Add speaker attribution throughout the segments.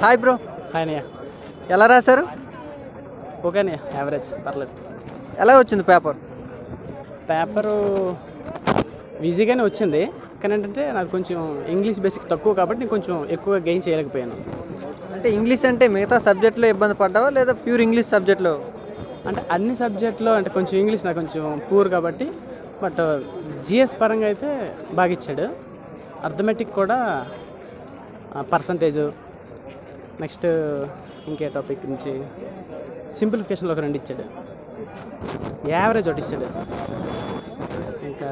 Speaker 1: Hi bro
Speaker 2: ఆయనయ్య
Speaker 1: ఎలా రాశారు
Speaker 2: ఓకేనే average పర్లేదు
Speaker 1: ఎలా వచ్చింది పేపర్
Speaker 2: పేపరు ఈజీగానే వచ్చింది కానీ ఏంటంటే నాకు కొంచెం ఇంగ్లీష్ బేసిక్ తక్కువ కాబట్టి నేను కొంచెం ఎక్కువ గెయిన్ చేయలేకపోయాను
Speaker 1: అంటే ఇంగ్లీష్ అంటే మిగతా సబ్జెక్ట్లో ఇబ్బంది పడ్డావా లేదా ప్యూర్ ఇంగ్లీష్ సబ్జెక్ట్లో
Speaker 2: అంటే అన్ని సబ్జెక్టులో అంటే కొంచెం ఇంగ్లీష్ నాకు కొంచెం పూర్ కాబట్టి బట్ జిఎస్ పరంగా అయితే బాగా ఇచ్చాడు అర్థమెటిక్ కూడా పర్సంటేజ్ నెక్స్ట్ ఇంకే టాపిక్ నుంచి సింప్లిఫికేషన్లో ఒక రెండు ఇచ్చాడు యావరేజ్ ఒకటి ఇచ్చాడు ఇంకా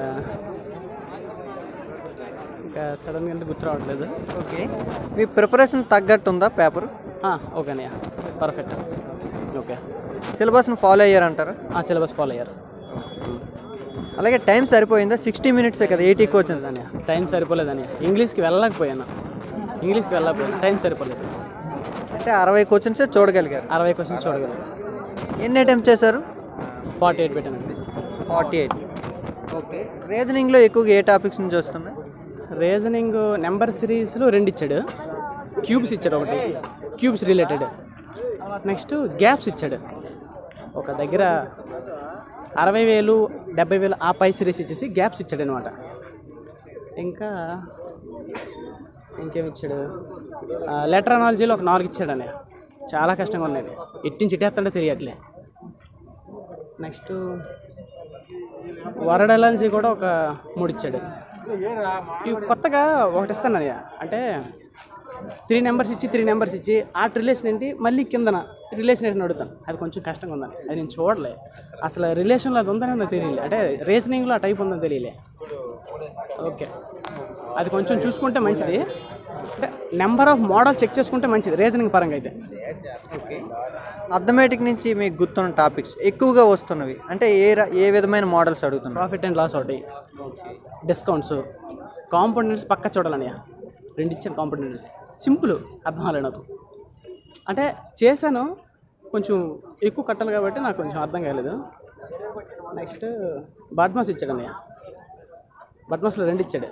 Speaker 2: ఇంకా సడన్గా అంటే గుర్తు రావట్లేదు
Speaker 1: ఓకే మీ ప్రిపరేషన్ తగ్గట్టు ఉందా పేపర్
Speaker 2: ఓకేనయ్యా పర్ఫెక్ట్ ఓకే
Speaker 1: సిలబస్ని ఫాలో అయ్యారంటారా
Speaker 2: సిలబస్ ఫాలో అయ్యారు
Speaker 1: అలాగే టైం సరిపోయిందా సిక్స్టీ మినిట్సే కదా ఎయిటీ క్వశ్చన్స్
Speaker 2: అని టైం సరిపోలేదని ఇంగ్లీష్కి వెళ్ళలేకపోయాను ఇంగ్లీష్కి వెళ్ళకపోయాను టైం సరిపోలేదు
Speaker 1: అంటే అరవై క్వశ్చన్సే చూడగలిగారు
Speaker 2: అరవై క్వశ్చన్ చూడగలను
Speaker 1: ఎన్ని అటెంప్ట్ చేశారు
Speaker 2: ఫార్టీ ఎయిట్ పెట్టానండి
Speaker 1: ఫార్టీ ఎయిట్ ఓకే రీజనింగ్లో ఎక్కువగా ఏ టాపిక్స్ నుంచి వస్తున్నాయి
Speaker 2: రీజనింగ్ నెంబర్ సిరీస్లో రెండు ఇచ్చాడు క్యూబ్స్ ఇచ్చాడు ఒకటి క్యూబ్స్ రిలేటెడ్ నెక్స్ట్ గ్యాప్స్ ఇచ్చాడు ఒక దగ్గర అరవై వేలు డెబ్బై వేలు ఆ పై సిరీస్ ఇచ్చేసి గ్యాప్స్ ఇచ్చాడు అనమాట ఇంకా ఇంకేం ఇచ్చాడు లెటర్ అనాలజీలో ఒక నాలుగు ఇచ్చాడు అనే చాలా కష్టంగా ఉన్నది ఎట్టించి ఇట్టేస్తుంటే తెలియట్లే నెక్స్ట్ వరడ్ అనాలజీ కూడా ఒక మూడు ఇచ్చాడు ఇవి కొత్తగా ఒకటి ఇస్తాను అన్నయ్య అంటే త్రీ నెంబర్స్ ఇచ్చి త్రీ నెంబర్స్ ఇచ్చి ఆ రిలేషన్ ఏంటి మళ్ళీ కిందన రిలేషన్ ఏంటి అడుగుతాను అది కొంచెం కష్టంగా ఉందని అది నేను చూడలే అసలు రిలేషన్లో అది ఉందని నాకు తెలియలే అంటే రీజనింగ్లో ఆ టైప్ ఉందని తెలియలే ఓకే అది కొంచెం చూసుకుంటే మంచిది అంటే నెంబర్ ఆఫ్ మోడల్ చెక్ చేసుకుంటే మంచిది రీజనింగ్ పరంగా అయితే
Speaker 1: అథమెటిక్ నుంచి మీకు గుర్తున్న టాపిక్స్ ఎక్కువగా వస్తున్నవి అంటే ఏ ర- ఏ విధమైన మోడల్స్ అడుగుతున్నారు
Speaker 2: ప్రాఫిట్ అండ్ లాస్ ఒకటి డిస్కౌంట్స్ కాంపౌండెంట్స్ పక్క చూడాలన్నయ్య రెండు ఇచ్చాను కాంపౌండెంట్స్ సింపుల్ అర్థం అవ్వలేదు నాకు అంటే చేశాను కొంచెం ఎక్కువ కట్టాలి కాబట్టి నాకు కొంచెం అర్థం కాలేదు నెక్స్ట్ బడ్మాస్ ఇచ్చాడు అన్నయ్య బడ్మాస్లో రెండు ఇచ్చాడు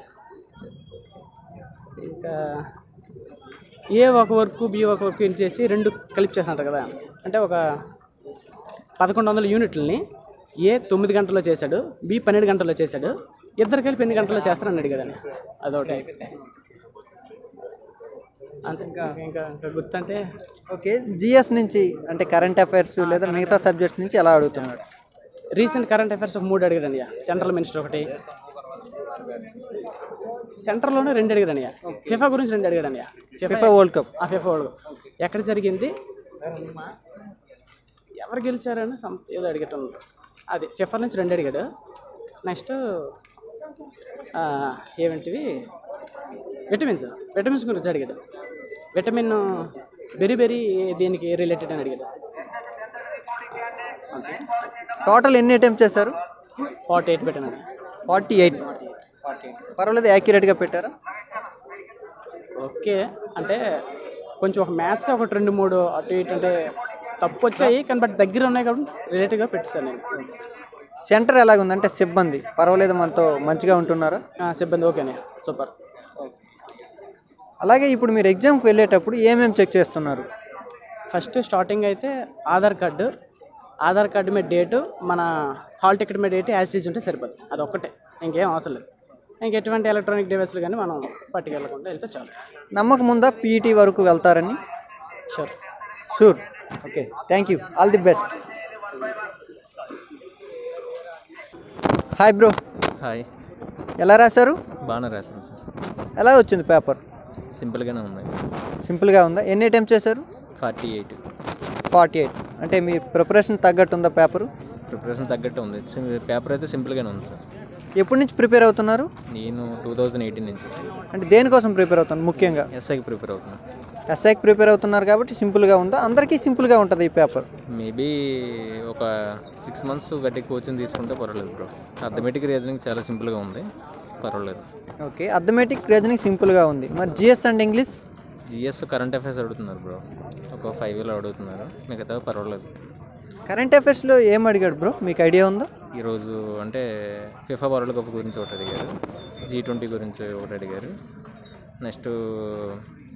Speaker 2: ఇంకా ఏ ఒక వర్క్ బి ఒక వర్క్ ఇంటి చేసి రెండు కలిపి చేసినట్టు కదా అంటే ఒక పదకొండు వందల యూనిట్లని ఏ తొమ్మిది గంటల్లో చేశాడు బి పన్నెండు గంటల్లో చేశాడు ఇద్దరు కలిపి ఎన్ని గంటల్లో చేస్తారని అడిగాడని అదొకటి అంతే ఇంకా ఇంకా ఇంకా గుర్తంటే
Speaker 1: ఓకే జిఎస్ నుంచి అంటే కరెంట్ అఫైర్స్ లేదా మిగతా సబ్జెక్ట్స్ నుంచి ఎలా అడుగుతున్నాడు
Speaker 2: రీసెంట్ కరెంట్ అఫైర్స్ ఒక మూడు అడిగాడు సెంట్రల్ మినిస్టర్ ఒకటి సెంట్రల్లోనే రెండు అడిగాడు ఫిఫా గురించి రెండు అడిగాడు
Speaker 1: ఫిఫా వరల్డ్ కప్
Speaker 2: ఆ ఫిఫా వరల్డ్ కప్. ఎక్కడ జరిగింది ఎవరు గెలిచారని సమ్ ఏదో అడిగటం అది ఫిఫా నుంచి రెండు అడిగాడు నెక్స్ట్ ఆ, ఏమిటివి విటమిన్స్ విటమిన్స్ గురించి అడిగాడు విటమిన్ బెరీ బెరీ దీనికి రిలేటెడ్ అని అడిగాడు
Speaker 1: టోటల్ ఎన్ని అటెంప్ట్ చేశారు
Speaker 2: ఫార్టీ ఎయిట్ పెట్టాను
Speaker 1: ఫార్టీ ఎయిట్ పర్వాలేదు యాక్యురేట్గా పెట్టారా
Speaker 2: ఓకే అంటే కొంచెం ఒక మ్యాథ్స్ ఒకటి రెండు మూడు అటు ఇటు అంటే తప్పు వచ్చాయి కానీ బట్ దగ్గర ఉన్నాయి కాబట్టి రిలేటివ్గా పెట్టేశాను నేను
Speaker 1: సెంటర్ ఎలాగుంది అంటే సిబ్బంది పర్వాలేదు మనతో మంచిగా ఉంటున్నారా
Speaker 2: ఆ, సిబ్బంది ఓకేనే సూపర్
Speaker 1: అలాగే ఇప్పుడు మీరు ఎగ్జామ్కి వెళ్ళేటప్పుడు ఏమేమి చెక్ చేస్తున్నారు
Speaker 2: ఫస్ట్ స్టార్టింగ్ అయితే ఆధార్ కార్డు ఆధార్ కార్డు మీద డేటు మన హాల్ టికెట్ మీద డేట్ యాజ్ ఉంటే సరిపోతుంది అది ఒక్కటే ఇంకేం అవసరం లేదు ఇంకెటువంటి ఎలక్ట్రానిక్ డివైస్లు కానీ మనం పట్టుకెళ్ళకుండా వెళ్తే చాలు
Speaker 1: నమ్మకం ఉందా పీఈటీ వరకు వెళ్తారని
Speaker 2: sure
Speaker 1: sure okay thank you all the best hi bro
Speaker 3: hi
Speaker 1: ఎలా రాశారు
Speaker 3: బాగానే రాశాను సార్
Speaker 1: ఎలా వచ్చింది పేపర్
Speaker 3: సింపుల్గానే ఉంది
Speaker 1: సింపుల్గా ఉందా ఎన్ని అటెంప్ట్ చేశారు
Speaker 3: ఫార్టీ ఎయిట్
Speaker 1: ఫార్టీ ఎయిట్ అంటే మీ ప్రిపరేషన్ తగ్గట్టు ఉందా పేపరు
Speaker 3: ప్రిపరేషన్ తగ్గట్టు ఉంది sim- పేపర్ అయితే సింపుల్గానే ఉంది సార్
Speaker 1: ఎప్పటి నుంచి ప్రిపేర్ అవుతున్నారు
Speaker 3: నేను టూ థౌజండ్ ఎయిటీన్ నుంచి
Speaker 1: అంటే దేనికోసం ప్రిపేర్ అవుతాను ముఖ్యంగా
Speaker 3: ఎస్ఐకి ప్రిపేర్ అవుతున్నాను
Speaker 1: ఎస్ఐకి ప్రిపేర్ అవుతున్నారు కాబట్టి సింపుల్గా ఉందా అందరికీ సింపుల్గా ఉంటుంది ఈ పేపర్
Speaker 3: మేబీ ఒక సిక్స్ మంత్స్ గట్టి కోచింగ్ తీసుకుంటే పర్వాలేదు బ్రో అథమెటిక్ రీజనింగ్ చాలా సింపుల్గా ఉంది పర్వాలేదు
Speaker 1: ఓకే అథమెటిక్ రీజనింగ్ సింపుల్గా ఉంది మరి GS and English
Speaker 3: GS current affairs అడుగుతున్నారు బ్రో ఒక ఫైవ్ వేలు అడుగుతున్నారు మిగతా పర్వాలేదు
Speaker 1: కరెంట్ అఫైర్స్లో ఏం అడిగాడు బ్రో మీకు ఐడియా ఉందా
Speaker 3: ఈరోజు అంటే ఫిఫా వరల్డ్ కప్ గురించి ఒకటి అడిగారు జీ ట్వంటీ గురించి ఒకటి అడిగారు నెక్స్ట్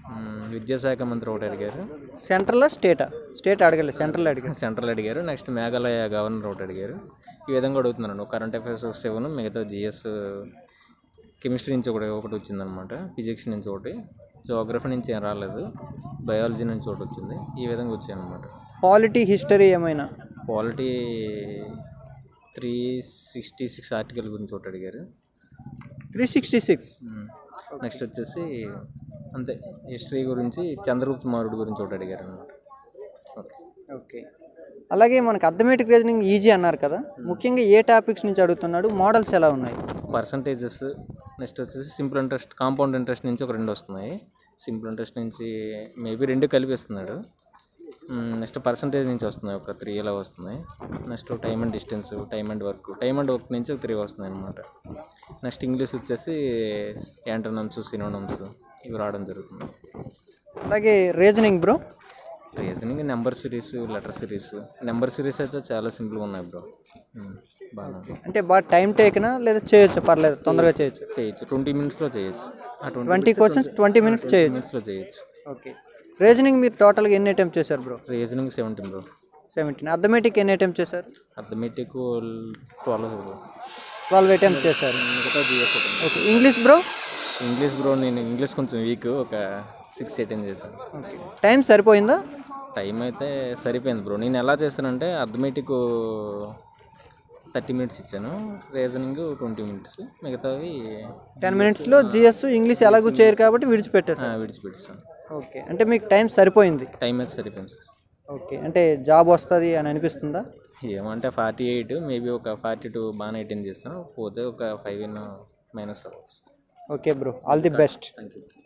Speaker 3: మ్మ్, విద్యాశాఖ మంత్రి ఒకటి అడిగారు
Speaker 1: సెంట్రల్ స్టేటా స్టేట్ అడగలేదు సెంట్రల్ అడిగారు
Speaker 3: సెంట్రల్ అడిగారు నెక్స్ట్ మేఘాలయ గవర్నర్ ఒకటి అడిగారు ఈ విధంగా అడుగుతున్నాను కరెంట్ అఫైర్స్ సెవెన్ మిగతా జిఎస్ కెమిస్ట్రీ నుంచి ఒకటి ఒకటి వచ్చిందనమాట ఫిజిక్స్ నుంచి ఒకటి జోగ్రఫీ నుంచి ఏం రాలేదు బయాలజీ నుంచి ఒకటి వచ్చింది ఈ విధంగా వచ్చాయన్నమాట
Speaker 1: పాలిటీ హిస్టరీ ఏమైనా
Speaker 3: polity three sixty six article గురించి ఒకటి అడిగారు
Speaker 1: త్రీ సిక్స్టీ సిక్స్
Speaker 3: నెక్స్ట్ వచ్చేసి అంతే హిస్టరీ గురించి చంద్రగుప్త మౌర్యుడు గురించి ఒకటి అడిగారు అనమాట ఓకే
Speaker 1: ఓకే అలాగే మనకు అథమెటిక్ రీజనింగ్ ఈజీ అన్నారు కదా ముఖ్యంగా ఏ టాపిక్స్ నుంచి అడుగుతున్నాడు మోడల్స్ ఎలా ఉన్నాయి
Speaker 3: పర్సంటేజెస్ నెక్స్ట్ వచ్చేసి సింపుల్ ఇంట్రెస్ట్ కాంపౌండ్ ఇంట్రెస్ట్ నుంచి ఒక రెండు వస్తున్నాయి సింపుల్ ఇంట్రెస్ట్ నుంచి మేబీ రెండు కలిపి ఇస్తున్నాడు నెక్స్ట్ పర్సంటేజ్ నుంచి వస్తున్నాయి ఒక త్రీ ఇలా వస్తున్నాయి next time and distance time and work time and work నుంచి ఒక త్రీ వస్తున్నాయి అనమాట నెక్స్ట్ ఇంగ్లీష్ వచ్చేసి యాంటోనమ్స్ సినోనమ్స్ ఇవి రావడం జరుగుతుంది
Speaker 1: అలాగే reasoning bro
Speaker 3: reasoning number series letter series number series అయితే చాలా సింపుల్గా ఉన్నాయి బ్రో బాగా
Speaker 1: అంటే బాగా టైం టేకినా లేదా చేయొచ్చు పర్లేదు తొందరగా చేయొచ్చు
Speaker 3: చేయొచ్చు ట్వంటీ మినిట్స్లో చేయొచ్చు ఆ
Speaker 1: ట్వంటీ క్వశ్చన్స్ ట్వంటీ మినిట్స్ చేయొచ్చు
Speaker 3: మినిట్స్లో చేయొచ్చు
Speaker 1: ఓకే రీజనింగ్ మీరు టోటల్గా ఎన్ని అటెంప్ట్ చేశారు bro
Speaker 3: reasoning seventeen bro
Speaker 1: seventeen arithmetic ఎన్ని అటెంప్ట్ చేశారు
Speaker 3: arithmetic twelve bro
Speaker 1: twelve attempt చేశారు
Speaker 3: మిగతా GS
Speaker 1: okay English bro
Speaker 3: English bro నేను ఇంగ్లీష్ కొంచెం వీక్ ఒక సిక్స్ అటెండ్ చేశాను
Speaker 1: ఓకే టైం సరిపోయిందా
Speaker 3: టైం అయితే సరిపోయింది బ్రో నేను ఎలా చేశానంటే అథమెటిక్ థర్టీ మినిట్స్ ఇచ్చాను రీజనింగ్ ట్వంటీ మినిట్స్ మిగతావి
Speaker 1: టెన్ మినిట్స్లో జిఎస్ ఇంగ్లీష్ ఎలాగూ చేయరు కాబట్టి విడిచిపెట్టేశారు
Speaker 3: ఆ, విడిచిపెట్టాను
Speaker 1: ఓకే అంటే మీకు టైం సరిపోయింది
Speaker 3: టైం అయితే సరిపోయింది సార్
Speaker 1: ఓకే అంటే జాబ్ వస్తుంది అని అనిపిస్తుందా
Speaker 3: ఏమంటే ఫార్టీ ఎయిట్ మేబీ ఒక ఫార్టీ టూ బాగానే అటెండ్ చేస్తాను పోతే ఒక ఫైవ్ ఇన్ మైనస్ అవ్వచ్చు
Speaker 1: okay bro all the best
Speaker 3: thank you